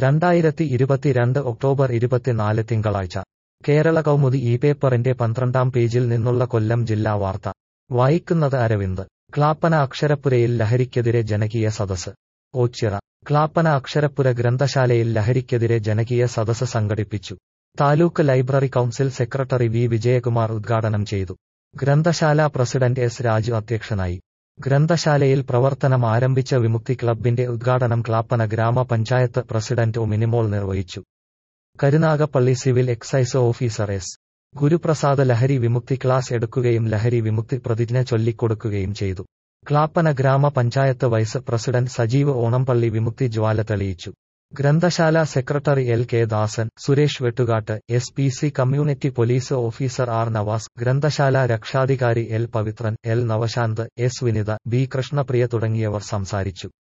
രണ്ടായിരത്തി ഇരുപത്തിരണ്ട് ഒക്ടോബർ ഇരുപത്തിനാല് തിങ്കളാഴ്ച കേരള കൗമുദി ഈ പേപ്പറിന്റെ പന്ത്രണ്ടാം പേജിൽ നിന്നുള്ള കൊല്ലം ജില്ലാ വാർത്ത വായിക്കുന്നത് അരവിന്ദ് ക്ലാപ്പന അക്ഷരപ്പുരയിൽ ലഹരിക്കെതിരെ ജനകീയ സദസ് ഓച്ചിറ ക്ലാപ്പന അക്ഷരപ്പുര ഗ്രന്ഥശാലയിൽ ലഹരിക്കെതിരെ ജനകീയ സദസ് സംഘടിപ്പിച്ചു taluk library council secretary V Vijayakumar ഉദ്ഘാടനം ചെയ്തു ഗ്രന്ഥശാല പ്രസിഡന്റ് എസ് രാജു അധ്യക്ഷനായി ഗ്രന്ഥശാലയിൽ പ്രവർത്തനം ആരംഭിച്ച വിമുക്തി ക്ലബിന്റെ ഉദ്ഘാടനം ക്ലാപ്പന ഗ്രാമപഞ്ചായത്ത് പ്രസിഡന്റ് ഒ മിനിമോൾ നിർവഹിച്ചു Karunagappally civil excise officer S Guruprasad ലഹരി വിമുക്തി ക്ലാസ് എടുക്കുകയും ലഹരി വിമുക്തി പ്രതിജ്ഞ ചൊല്ലിക്കൊടുക്കുകയും ചെയ്തു ക്ലാപ്പന ഗ്രാമപഞ്ചായത്ത് വൈസ് പ്രസിഡന്റ് സജീവ് ഓണംപള്ളി വിമുക്തി ജ്വാല തെളിയിച്ചു ഗ്രന്ഥശാല secretary L K Dasan Suresh Vettukattu S P C community police officer R Navas ഗ്രന്ഥശാല രക്ഷാധികാരി L Pavithran L Navashanth S Vinitha B Krishnapriya തുടങ്ങിയവർ സംസാരിച്ചു